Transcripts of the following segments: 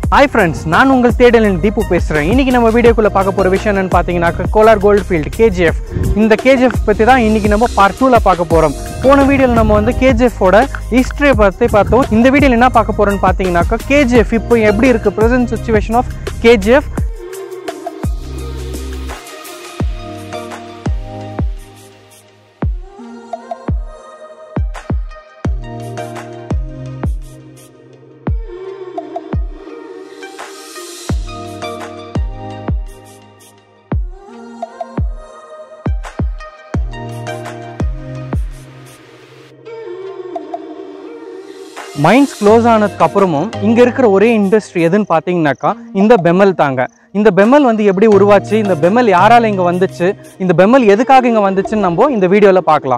hi friends நான் உங்கள் தேடலின் தீபு பேசுகிறேன் இன்றைக்கி நம்ம வீடியோக்குள்ளே பார்க்க போகிற விஷயம் என்னென்னு பார்த்தீங்கன்னாக்கா கோலார் கோல்டு ஃபீல்டு கேஜிஎஃப் இந்த கேஜிஎஃப் பற்றி தான் இன்றைக்கி நம்ம பார்ட் டூவில் பார்க்க போகிறோம் போன வீடியோவில் நம்ம வந்து கேஜிஎஃபோட ஹிஸ்ட்ரியை பற்றி பார்த்தோம் இந்த வீடியோவில் என்ன பார்க்க போகிறோன்னு பார்த்தீங்கன்னாக்கா கேஜிஎஃப் இப்போ எப்படி இருக்குது present situation of KGF mines close ஆனதுக்கு அப்புறமும் இங்கே இருக்கிற ஒரே இண்டஸ்ட்ரி எதுன்னு பார்த்தீங்கன்னாக்கா இந்த பெமல் தாங்க இந்த பெமல் வந்து எப்படி உருவாச்சு இந்த பெமல் யாரால இங்கே வந்துச்சு இந்த பெமல் எதுக்காக இங்கே வந்துச்சுன்னு நம்ம இந்த வீடியோவில் பார்க்கலாம்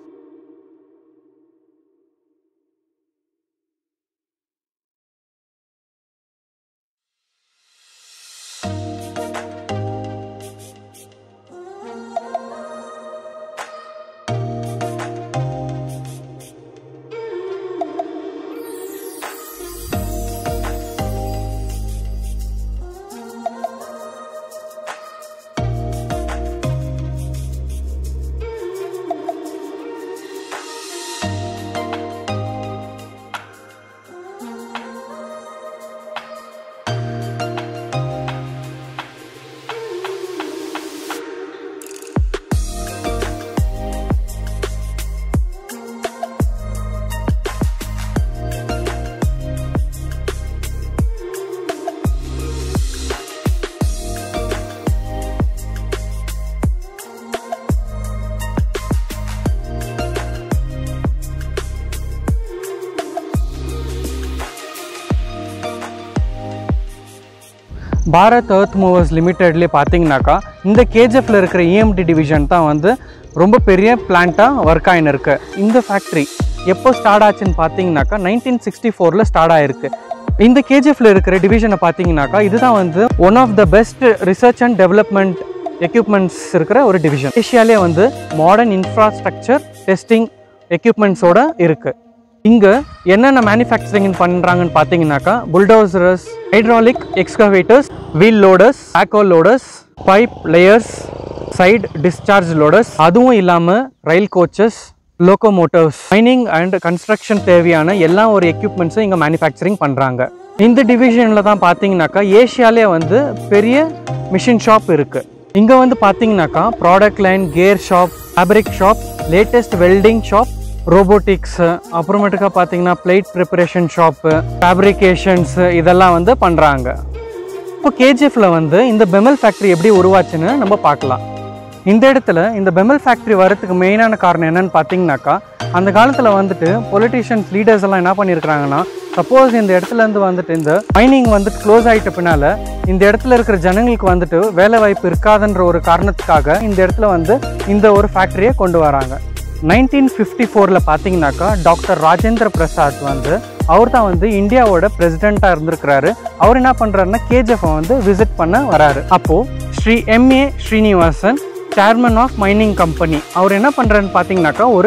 பாரத் எர்த் மூவர்ஸ் லிமிட்டெட்லேயே பார்த்தீங்கன்னாக்கா இந்த கேஜிஎஃப்ல இருக்கிற இஎம்டி டிவிஷன் தான் வந்து ரொம்ப பெரிய பிளான்ட்டாக ஒர்க் ஆகின்னு இருக்கு இந்த ஃபேக்ட்ரி எப்போ ஸ்டார்ட் ஆச்சுன்னு பார்த்தீங்கன்னாக்கா நைன்டீன் சிக்ஸ்டி ஃபோரில் ஸ்டார்ட் ஆயிருக்கு இந்த கேஜிஎஃப்ல இருக்கிற டிவிஷனை பார்த்தீங்கன்னாக்கா இதுதான் வந்து one of the best research and development equipments இருக்கிற ஒரு டிவிஷன் ஏஷியாலே வந்து மாடர்ன் இன்ஃப்ராஸ்ட்ரக்சர் டெஸ்டிங் எக்யூப்மெண்ட்ஸோட இருக்குது இங்கே என்னென்ன மேனுஃபேக்சரிங் பண்ணுறாங்கன்னு பார்த்தீங்கன்னாக்கா bulldozers hydraulic excavators wheel loaders ஆக்கோ loaders pipe layers side discharge loaders அதுவும் இல்லாமல் rail coaches locomotives mining and construction தேவையான எல்லா ஒரு எக்யூப்மெண்ட்ஸும் இங்கே மேனுஃபேக்சரிங் பண்ணுறாங்க இந்த டிவிஷனில் தான் பார்த்தீங்கன்னாக்கா ஏஷியாலே வந்து பெரிய மிஷின் ஷாப் இருக்குது இங்கே வந்து பார்த்தீங்கன்னாக்கா product line gear shop fabric shop latest welding shop robotics அப்புறமேட்டுக்கா பார்த்தீங்கன்னா பிளேட் ப்ரிப்பரேஷன் ஷாப்பு ஃபேப்ரிகேஷன்ஸ் இதெல்லாம் வந்து பண்ணுறாங்க இப்போ கேஜிஎஃப்ல வந்து இந்த பெமல் ஃபேக்ட்ரி எப்படி உருவாச்சுன்னு நம்ம பார்க்கலாம் இந்த இடத்துல இந்த பெமல் ஃபேக்ட்ரி வரதுக்கு மெயினான காரணம் என்னன்னு பார்த்தீங்கன்னாக்கா அந்த காலத்தில் வந்துட்டு பொலிட்டிஷியன்ஸ் லீடர்ஸ் எல்லாம் என்ன பண்ணியிருக்கிறாங்கன்னா சப்போஸ் இந்த இடத்துல இருந்து வந்துட்டு இந்த மைனிங் வந்துட்டு க்ளோஸ் ஆகிட்ட பின்னால இந்த இடத்துல இருக்கிற ஜனங்களுக்கு வந்துட்டு வேலை வாய்ப்பு இருக்காதுன்ற ஒரு காரணத்துக்காக இந்த இடத்துல வந்து இந்த ஒரு ஃபேக்ட்ரியை கொண்டு வராங்க நைன்டீன் ஃபிஃப்டி ஃபோரில் பார்த்தீங்கன்னாக்கா டாக்டர் ராஜேந்திர பிரசாத் வந்து அவர் தான் வந்து இந்தியாவோட பிரசிடெண்ட்டாக இருந்திருக்கிறாரு அவர் என்ன பண்ணுறாருன்னா கேஜிஎஃப் வந்து விசிட் பண்ண வராரு அப்போது Shri M A Srinivasan chairman of mining company அவர் என்ன பண்ணுறாருன்னு பார்த்தீங்கன்னாக்கா ஒரு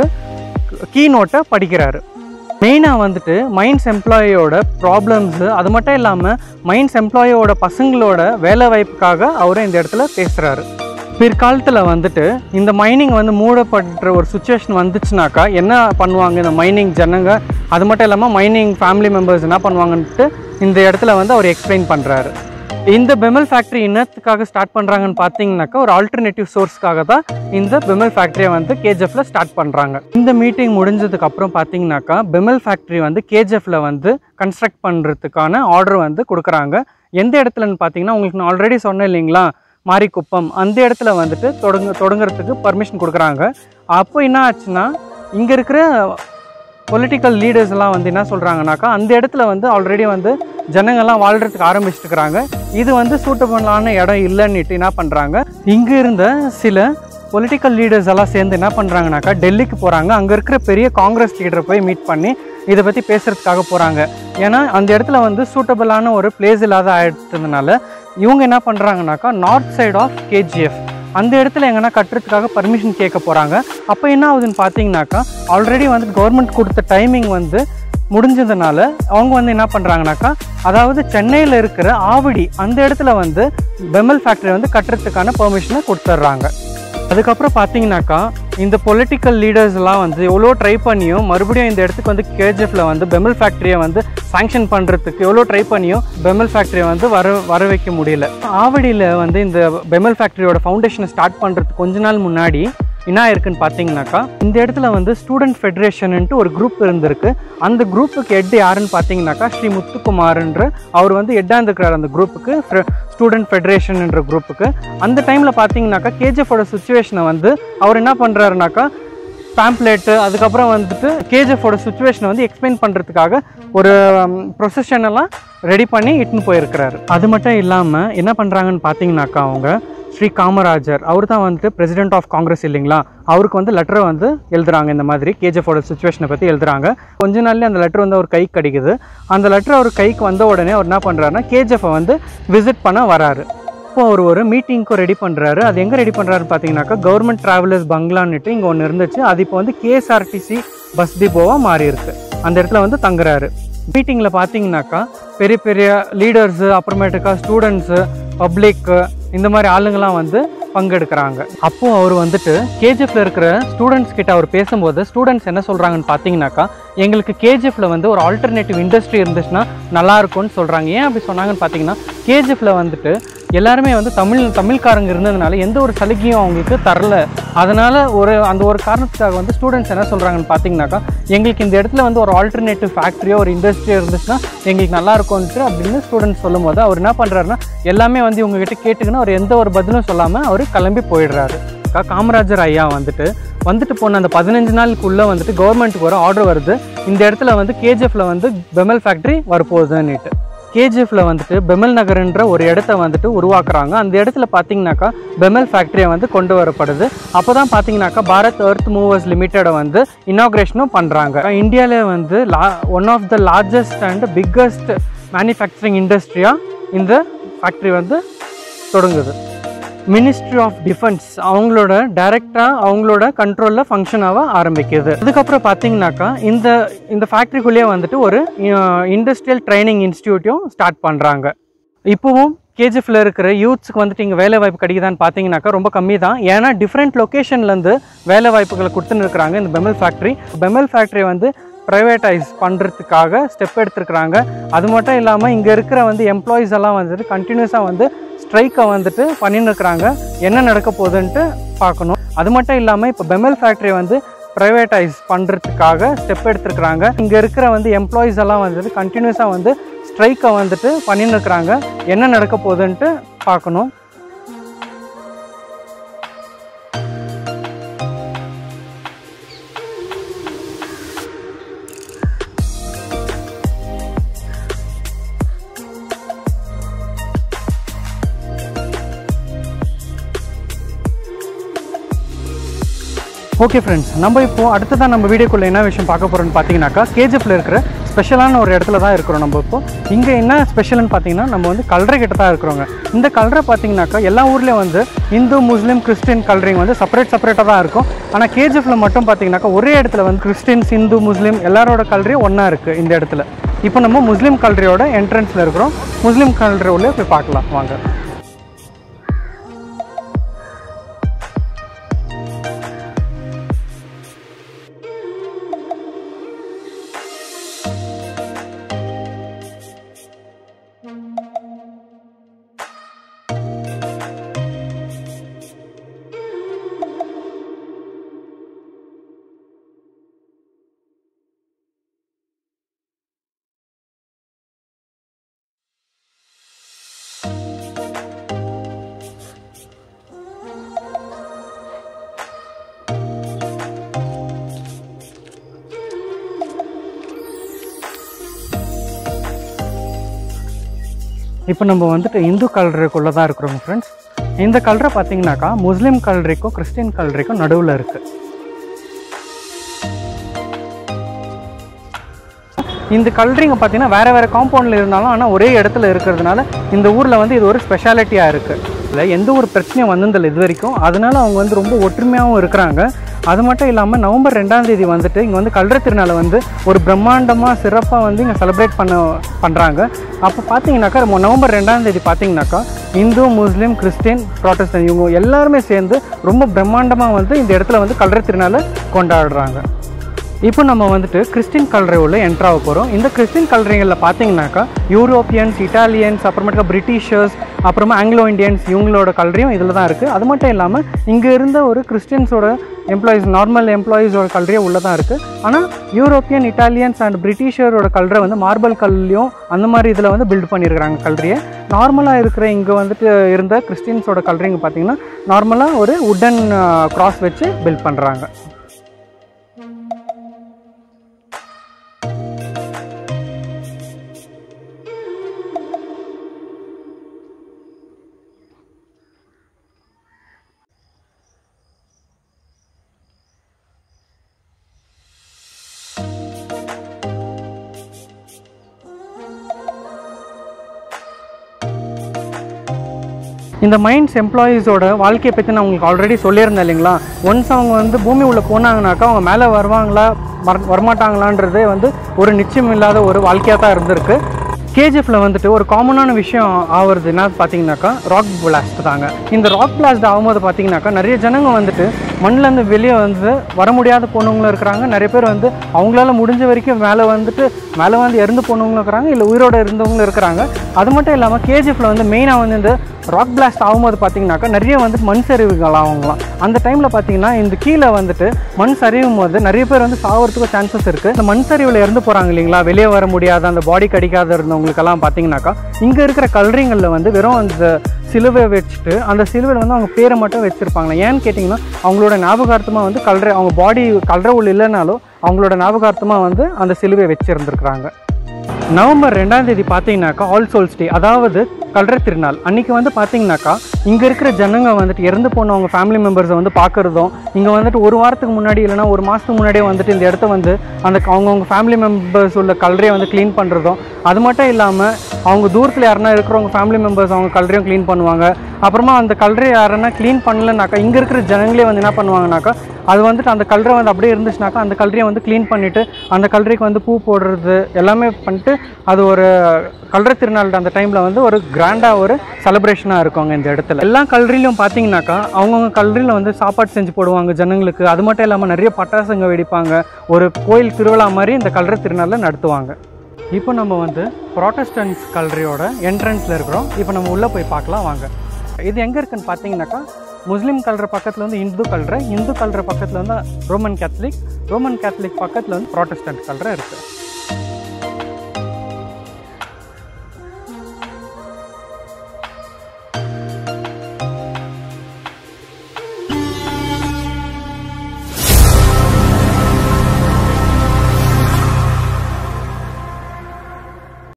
கீ நோட்டை படிக்கிறாரு மெயினாக வந்துட்டு மைன்ஸ் எம்ப்ளாயியோட ப்ராப்ளம்ஸு அது மட்டும் இல்லாமல் மைன்ஸ் எம்ப்ளாயியோட பசங்களோட வேலை வாய்ப்புக்காக அவர் இந்த இடத்துல பேசுகிறாரு பிற்காலத்தில் வந்துட்டு இந்த மைனிங் வந்து மூடப்படுற ஒரு சுச்சுவேஷன் வந்துச்சுனாக்கா என்ன பண்ணுவாங்க இந்த மைனிங் ஜனங்க அது மட்டும் இல்லாமல் மைனிங் ஃபேமிலி மெம்பர்ஸ் என்ன பண்ணுவாங்கன்ட்டு இந்த இடத்துல வந்து அவர் எக்ஸ்பிளைன் பண்ணுறாரு இந்த பெமல் ஃபேக்ட்ரி என்னத்துக்காக ஸ்டார்ட் பண்ணுறாங்கன்னு பார்த்தீங்கன்னாக்கா ஒரு ஆல்டர்னேட்டிவ் சோர்ஸ்க்காக தான் இந்த பெமல் ஃபேக்ட்ரியை வந்து கேஜிஎஃப்ல ஸ்டார்ட் பண்ணுறாங்க இந்த மீட்டிங் முடிஞ்சதுக்கு அப்புறம் பார்த்தீங்கன்னாக்கா பெமல் ஃபேக்ட்ரி வந்து கேஜிஎஃப்ல வந்து கன்ஸ்ட்ரக்ட் பண்ணுறதுக்கான ஆர்டர் வந்து கொடுக்குறாங்க எந்த இடத்துலன்னு பார்த்தீங்கன்னா உங்களுக்கு நான் ஆல்ரெடி சொன்னேன் இல்லைங்களா மாரிக்குப்பம் அந்த இடத்துல வந்துட்டு தொடங்க தொடங்குறதுக்கு பர்மிஷன் கொடுக்குறாங்க அப்போ என்ன ஆச்சுன்னா இங்கே இருக்கிற பொலிட்டிக்கல் லீடர்ஸ் எல்லாம் வந்து என்ன சொல்கிறாங்கனாக்கா அந்த இடத்துல வந்து ஆல்ரெடி வந்து ஜனங்கள்லாம் வாழ்கிறதுக்கு ஆரம்பிச்சிட்டுக்கிறாங்க இது வந்து சூட்டபுளான இடம் இல்லைன்னுட்டு என்ன பண்ணுறாங்க இங்கே இருந்த சில பொலிட்டிக்கல் லீடர்ஸ் எல்லாம் சேர்ந்து என்ன பண்ணுறாங்கனாக்கா டெல்லிக்கு போகிறாங்க அங்கே இருக்கிற பெரிய காங்கிரஸ் லீடரை போய் மீட் பண்ணி இதை பற்றி பேசுகிறதுக்காக போகிறாங்க ஏன்னா அந்த இடத்துல வந்து சூட்டபிளான ஒரு பிளேஸ் இல்லாத ஆயிடுறதுனால இவங்க என்ன பண்ணுறாங்கனாக்கா நார்த் சைடு ஆஃப் கேஜிஎஃப் அந்த இடத்துல எங்கன்னா கட்டுறதுக்காக பர்மிஷன் கேட்க போகிறாங்க அப்போ என்ன ஆகுதுன்னு பார்த்தீங்கன்னாக்கா ஆல்ரெடி வந்து கவர்மெண்ட் கொடுத்த டைமிங் வந்து முடிஞ்சதுனால அவங்க வந்து என்ன பண்ணுறாங்கனாக்கா அதாவது சென்னையில் இருக்கிற ஆவடி அந்த இடத்துல வந்து பெமல் ஃபேக்ட்ரி வந்து கட்டுறதுக்கான பெர்மிஷனை கொடுத்துட்றாங்க அதுக்கப்புறம் பார்த்தீங்கன்னாக்கா இந்த பொலிட்டிக்கல் லீடர்ஸ்லாம் வந்து எவ்வளோ ட்ரை பண்ணியும் மறுபடியும் இந்த இடத்துக்கு வந்து கேஜிஎஃப்ல வந்து பெமல் ஃபேக்ட்ரியை வந்து சாங்ஷன் பண்ணுறதுக்கு எவ்வளோ ட்ரை பண்ணியும் பெமல் ஃபேக்ட்ரியை வந்து வர வர வைக்க முடியல ஆவடியில் வந்து இந்த பெமல் ஃபேக்ட்ரியோட ஃபவுண்டேஷனை ஸ்டார்ட் பண்ணுறதுக்கு கொஞ்ச நாள் முன்னாடி என்ன இருக்குன்னு பார்த்தீங்கன்னாக்கா இந்த இடத்துல வந்து ஸ்டூடெண்ட் ஃபெடரேஷன்ட்டு ஒரு குரூப் இருந்திருக்கு அந்த குரூப்புக்கு ஹெட் யாருன்னு பார்த்தீங்கன்னாக்கா ஸ்ரீ முத்துக்குமார்ன்ற அவர் வந்து ஹெட்டாக இருந்திருக்கிறார் அந்த குரூப்புக்கு ஸ்டூடெண்ட் ஃபெடரேஷன்ன்ற குரூப்புக்கு அந்த டைமில் பார்த்தீங்கன்னாக்கா கேஜிஎஃபோட சுச்சுவேஷனை வந்து அவர் என்ன பண்ணுறாருனாக்கா பேம்ப்ளேட்டு அதுக்கப்புறம் வந்துட்டு கேஜிஎஃபோட சுச்சுவேஷனை வந்து எக்ஸ்பிளைன் பண்ணுறதுக்காக ஒரு ப்ரொசஷன் எல்லாம் ரெடி பண்ணி இட்டுன்னு போயிருக்கிறாரு அது மட்டும் இல்லாமல் என்ன பண்ணுறாங்கன்னு பார்த்தீங்கன்னாக்கா அவங்க ஸ்ரீ காமராஜர் அவர் தான் வந்துட்டு பிரசிடென்ட் ஆஃப் காங்கிரஸ் இல்லைங்களா அவருக்கு வந்து லெட்டரை வந்து எழுதுறாங்க இந்த மாதிரி கேஜிஎஃபோட சுச்சுவேஷனை பற்றி எழுதுறாங்க கொஞ்ச நாள்லேயே அந்த லெட்டர் வந்து அவர் கைக்கு கிடைக்குது அந்த லெட்டர் அவர் கைக்கு வந்த உடனே அவர் என்ன பண்ணுறாருன்னா கேஜிஎஃப்பை வந்து விசிட் பண்ண வராரு இப்போ அவர் ஒரு மீட்டிங்க்கும் ரெடி பண்ணுறாரு அது எங்கே ரெடி பண்ணுறாருன்னு பார்த்தீங்கன்னாக்கா கவர்மெண்ட் ட்ராவலர்ஸ் பங்களான்னுட்டு இங்கே ஒன்று இருந்துச்சு அது இப்போ வந்து கேஎஸ்ஆர்டிசி பஸ் டிப்போவாக மாறி இருக்கு அந்த இடத்துல வந்து தங்குறாரு மீட்டிங்கில் பார்த்தீங்கன்னாக்கா பெரிய பெரிய லீடர்ஸு அப்புறமேட்டுக்கா ஸ்டூடெண்ட்ஸு பப்ளிக்கு இந்த மாதிரி ஆளுங்கெல்லாம் வந்து பங்கெடுக்கிறாங்க அப்போ அவர் வந்துட்டு கேஜிஎஃப்ல இருக்கிற ஸ்டூடெண்ட்ஸ் கிட்ட அவர் பேசும்போது ஸ்டூடெண்ட்ஸ் என்ன சொல்றாங்கன்னு பார்த்தீங்கன்னாக்கா எங்களுக்கு கேஜிஎஃப்ல வந்து ஒரு ஆல்டர்னேட்டிவ் இண்டஸ்ட்ரி இருந்துச்சுன்னா நல்லா இருக்கும்னு சொல்றாங்க ஏன் அப்படி சொன்னாங்கன்னு பார்த்தீங்கன்னா கேஜிஎஃப்ல வந்துட்டு எல்லாருமே வந்து தமிழ் தமிழ்காரங்க இருந்ததுனால எந்த ஒரு சலுகையும் அவங்களுக்கு தரல அதனால ஒரு அந்த ஒரு காரணத்துக்காக வந்து ஸ்டூடெண்ட்ஸ் என்ன சொல்றாங்கன்னு பார்த்தீங்கன்னாக்கா எங்களுக்கு இந்த இடத்துல வந்து ஒரு ஆல்டர்னேட்டிவ் ஃபேக்ட்ரியோ ஒரு இண்டஸ்ட்ரியோ இருந்துச்சுன்னா எங்களுக்கு நல்லா இருக்கும்ன்ட்டு அப்படின்னு ஸ்டூடெண்ட்ஸ் சொல்லும்போது அவர் என்ன பண்ணுறாருன்னா எல்லாமே வந்து இவங்ககிட்ட கேட்டுக்கின்னு அவர் எந்த ஒரு பதிலும் சொல்லாமல் அவர் கிளம்பி போயிடுறாரு கா- காமராஜர் ஐயா வந்துட்டு வந்துட்டு போன அந்த பதினஞ்சு நாளுக்குள்ளே வந்துட்டு கவர்மெண்ட்டுக்கு ஒரு ஆர்டர் வருது இந்த இடத்துல வந்து கேஜிஎஃப்ல வந்து பெமல் ஃபேக்ட்ரி வரப்போகுதுன்னுட்டு கேஜிஎஃப்ல வந்துட்டு பெமல் நகர்ன்ற ஒரு இடத்த வந்துட்டு உருவாக்குறாங்க அந்த இடத்துல பார்த்தீங்கன்னாக்கா பெமல் ஃபேக்ட்ரியை வந்து கொண்டு வரப்படுது அப்போ தான் பார்த்தீங்கன்னாக்கா பாரத் எர்த் மூவர்ஸ் லிமிட்டடை வந்து இனாக்ரேஷனும் பண்ணுறாங்க இந்தியாவிலே வந்து லா one of the largest and biggest manufacturing இண்டஸ்ட்ரியாக இந்த ஃபேக்ட்ரி வந்து தொடங்குது மினிஸ்ட்ரி ஆஃப் டிஃபென்ஸ் அவங்களோட டைரெக்டாக அவங்களோட கண்ட்ரோலில் ஃபங்க்ஷன் ஆக ஆரம்பிக்குது அதுக்கப்புறம் பார்த்தீங்கன்னாக்கா இந்த இந்த ஃபேக்ட்ரிக்குள்ளேயே வந்துட்டு ஒரு இண்டஸ்ட்ரியல் ட்ரைனிங் இன்ஸ்டியூட்டையும் ஸ்டார்ட் பண்ணுறாங்க இப்போவும் கேஜிஎஃப்ல இருக்கிற யூத்ஸ்க்கு வந்துட்டு இங்கே வேலை வாய்ப்பு கிடைக்குதான்னு பார்த்தீங்கன்னாக்கா ரொம்ப கம்மி தான் ஏன்னா டிஃப்ரெண்ட் லொக்கேஷன்லேருந்து வேலை வாய்ப்புகளை கொடுத்துன்னு இருக்கிறாங்க இந்த பெமல் ஃபேக்ட்ரி பெமல் ஃபேக்ட்ரி வந்து ப்ரைவேட்டைஸ் பண்ணுறதுக்காக ஸ்டெப் எடுத்திருக்கிறாங்க அது மட்டும் இல்லாமல் இங்கே இருக்கிற வந்து எம்ப்ளாயீஸ் எல்லாம் வந்துட்டு கண்டினியூஸாக வந்து ஸ்ட்ரைக்கை வந்துட்டு பண்ணின்னு இருக்கிறாங்க என்ன நடக்க போகுதுன்ட்டு பார்க்கணும் அது மட்டும் இல்லாமல் இப்போ பெமல் ஃபேக்ட்ரி வந்து ப்ரைவேட்டைஸ் பண்ணுறதுக்காக ஸ்டெப் எடுத்திருக்கிறாங்க இங்கே இருக்கிற வந்து எம்ப்ளாயீஸ் எல்லாம் வந்துட்டு கண்டினியூஸாக வந்து ஸ்ட்ரைக்கை வந்துட்டு பண்ணின்னு இருக்கிறாங்க என்ன நடக்க போகுதுன்ட்டு பார்க்கணும் ஓகே ஃப்ரெண்ட்ஸ் நம்ம இப்போ அடுத்ததான் நம்ம வீடியோக்குள்ள என்ன விஷயம் பார்க்க போகிறோம்னு பார்த்தீங்கன்னாக்கா கேஜிஎஃப்ல இருக்கிற ஸ்பெஷலான ஒரு இடத்துல தான் இருக்கிறோம் நம்ம இப்போ இங்கே என்ன ஸ்பெஷல்னு பார்த்தீங்கன்னா நம்ம வந்து கல்றை கிட்ட தான் இருக்கிறோங்க இந்த கல்றை பார்த்தீங்கன்னாக்கா எல்லா ஊர்லேயும் வந்து இந்து முஸ்லீம் கிறிஸ்டின் கல்ரிங் வந்து செப்பரேட் செப்பரேட்டாக தான் இருக்கும் ஆனால் கேஜிஎஃப்ல மட்டும் பார்த்தீங்கன்னாக்கா ஒரே இடத்துல வந்து கிறிஸ்டின்ஸ் இந்து முஸ்லீம் எல்லாரோட கல்ரியும் ஒன்றா இருக்குது இந்த இடத்துல இப்போ நம்ம முஸ்லீம் கல்ரியோட என்ட்ரன்ஸில் இருக்கிறோம் முஸ்லீம் கல்ரி உள்ளே போய் பார்க்கலாம் வாங்க இப்போ நம்ம வந்துட்டு இந்து கல்ரிக்குள்ளே தான் இருக்கிறோம் ஃப்ரெண்ட்ஸ் இந்த கல்ரை பார்த்தீங்கன்னாக்கா முஸ்லீம் கல்ரிக்கும் கிறிஸ்டின் கல்ரிக்கும் நடுவில் இருக்குது இந்த கல்ரிங்க பார்த்தீங்கன்னா வேறு வேறு காம்பவுண்டில் இருந்தாலும் ஆனால் ஒரே இடத்துல இருக்கிறதுனால இந்த ஊரில் வந்து இது ஒரு ஸ்பெஷாலிட்டியாக இருக்குது இல்லை எந்த ஒரு பிரச்சனையும் வந்ததில்லை இது வரைக்கும் அதனால அவங்க வந்து ரொம்ப ஒற்றுமையாகவும் இருக்கிறாங்க அது மட்டும் இல்லாமல் நவம்பர் ரெண்டாம் தேதி வந்துட்டு இங்கே வந்து கல்ற திருநாளை வந்து ஒரு பிரம்மாண்டமாக சிறப்பாக வந்து இங்கே செலிப்ரேட் பண்ண பண்ணுறாங்க அப்போ பார்த்தீங்கன்னாக்கா மொ- நவம்பர் ரெண்டாம் தேதி பார்த்தீங்கன்னாக்கா இந்து முஸ்லீம் கிறிஸ்டின் ப்ராட்டஸ்டன் இவங்க எல்லாருமே சேர்ந்து ரொம்ப பிரம்மாண்டமாக வந்து இந்த இடத்துல வந்து கல்ற திருநாளை கொண்டாடுறாங்க இப்போ நம்ம வந்துட்டு கிறிஸ்டின் கல்றை உள்ள என்ட்ரு ஆக போகிறோம் இந்த கிறிஸ்டின் கல்றைகளில் பார்த்தீங்கன்னாக்கா யூரோப்பியன்ஸ் இட்டாலியன்ஸ் அப்புறமேட்டுக்கா பிரிட்டிஷர்ஸ் அப்புறமா ஆங்கிலோ இந்தியன்ஸ் இவங்களோட கல்றையும் இதில் தான் இருக்குது அது மட்டும் இல்லாமல் இங்கே இருந்த ஒரு கிறிஸ்டியன்ஸோட எம்ப்ளாயீஸ் நார்மல் எம்ப்ளாயீஸோட கல்றையும் உள்ளே தான் இருக்குது ஆனால் யூரோப்பியன் இட்டாலியன்ஸ் அண்ட் பிரிட்டிஷரோட கல்றை வந்து மார்பல் கல்லையும் அந்த மாதிரி இதில் வந்து பில்ட் பண்ணியிருக்கிறாங்க கல்றையை நார்மலாக இருக்கிற இங்கே வந்துட்டு இருந்த கிறிஸ்டியன்ஸோட கல்றைங்க பார்த்தீங்கன்னா நார்மலாக ஒரு உடன் கிராஸ் வச்சு பில்ட் பண்ணுறாங்க இந்த மைண்ட்ஸ் எம்ப்ளாயீஸோட வாழ்க்கையை பற்றி நான் உங்களுக்கு ஆல்ரெடி சொல்லியிருந்தேன் இல்லைங்களா ஒன்ஸ் அவங்க வந்து பூமி உள்ள போனாங்கனாக்கா அவங்க மேலே வருவாங்களா வர வரமாட்டாங்களான்றதே வந்து ஒரு நிச்சயம் இல்லாத ஒரு வாழ்க்கையாக தான் இருந்திருக்கு கேஜிஎஃப்ல வந்துட்டு ஒரு காமனான விஷயம் ஆகுறது என்ன பார்த்தீங்கன்னாக்கா ராக் பிளாஸ்ட் தாங்க இந்த ராக் பிளாஸ்ட் ஆகும்போது பார்த்தீங்கன்னாக்கா நிறைய ஜனங்க வந்துட்டு மண்ணிலேருந்து வெளியே வந்து வர முடியாத போனவங்களும் இருக்கிறாங்க நிறைய பேர் வந்து அவங்களால முடிஞ்ச வரைக்கும் மேலே வந்துட்டு மேலே வந்து இறந்து போனவங்களும் இருக்கிறாங்க இல்லை உயிரோட இருந்தவங்களும் இருக்கிறாங்க அது மட்டும் இல்லாமல் கேஜிஎஃப்ல வந்து மெயினாக வந்து இந்த ராக் பிளாஸ்ட் ஆகும்போது பார்த்தீங்கன்னாக்கா நிறைய வந்துட்டு மண் சரிவுகள் ஆகுங்களாம் அந்த டைமில் பார்த்தீங்கன்னா இந்த கீழே வந்துட்டு மண் சரிவும் போது நிறைய பேர் வந்து சாவறதுக்கு சான்சஸ் இருக்குது இந்த மண் சரிவில் இறந்து போகிறாங்க இல்லைங்களா வெளியே வர முடியாத அந்த பாடி கடிக்காத இருந்தவங்களுக்கெல்லாம் பார்த்தீங்கன்னாக்கா இங்கே இருக்கிற கல்றிங்களில் வந்து வெறும் அந்த சிலுவை வச்சுட்டு அந்த சிலுவையில் வந்து அவங்க பேரை மட்டும் வச்சுருப்பாங்களா ஏன்னு கேட்டிங்கன்னா அவங்களோட ஞாபகார்த்தமாக வந்து கல்ற அவங்க பாடி கல்ற உள்ள இல்லைனாலும் அவங்களோட ஞாபகார்த்தமாக வந்து அந்த சிலுவை வச்சுருந்துருக்குறாங்க நவம்பர் ரெண்டாம் தேதி பார்த்தீங்கன்னாக்கா ஆல் சோல்ஸ் டே அதாவது கல்ற திருநாள் அன்னைக்கு வந்து பார்த்தீங்கன்னாக்கா இங்கே இருக்கிற ஜனங்க வந்துட்டு இறந்து போனவங்க ஃபேமிலி மெம்பர்ஸை வந்து பார்க்குறதும் இங்கே வந்துட்டு ஒரு வாரத்துக்கு முன்னாடி இல்லைன்னா ஒரு மாதத்துக்கு முன்னாடியே வந்துட்டு இந்த இடத்த வந்து அந்த அவங்கவுங்க ஃபேமிலி மெம்பர்ஸ் உள்ள கல்றையை வந்து க்ளீன் பண்ணுறதும் அது மட்டும் இல்லாமல் அவங்க தூரத்தில் யாருன்னா இருக்கிறவங்க ஃபேமிலி மெம்பர்ஸ் அவங்க கல்றையும் க்ளீன் பண்ணுவாங்க அப்புறமா அந்த கல்றை யாருன்னா க்ளீன் பண்ணலனாக்கா இங்கே இருக்கிற ஜனங்களே வந்து என்ன பண்ணுவாங்கனாக்கா அது வந்துட்டு அந்த கல்றை வந்து அப்படியே இருந்துச்சுனாக்கா அந்த கல்றையை வந்து க்ளீன் பண்ணிவிட்டு அந்த கல்றைக்கு வந்து பூ போடுறது எல்லாமே பண்ணிட்டு அது ஒரு கல்ற திருநாள் அந்த டைமில் வந்து ஒரு கிராண்டாக ஒரு செலிப்ரேஷனாக இருக்குங்க இந்த இடத்துல எல்லா கல்றிலையும் பார்த்தீங்கன்னாக்கா அவங்கவுங்க கல்றியில் வந்து சாப்பாடு செஞ்சு போடுவாங்க ஜனங்களுக்கு அது மட்டும் இல்லாமல் நிறைய பட்டாசுங்க வெடிப்பாங்க ஒரு கோயில் திருவிழா மாதிரி இந்த கல்ற திருநாளில் நடத்துவாங்க இப்போ நம்ம வந்து ப்ராட்டஸ்டன்ஸ் கல்றியோட என்ட்ரன்ஸில் இருக்கிறோம் இப்போ நம்ம உள்ளே போய் பார்க்கலாம் வாங்க இது எங்கே இருக்குன்னு பார்த்தீங்கன்னாக்கா முஸ்லீம் கல்ற பக்கத்தில் வந்து இந்து கல்ற இந்து கல்ற பக்கத்தில் வந்து ரோமன் கேத்தலிக் ரோமன் கேத்தலிக் பக்கத்தில் வந்து ப்ராட்டஸ்டன்ட் கல்ற இருக்குது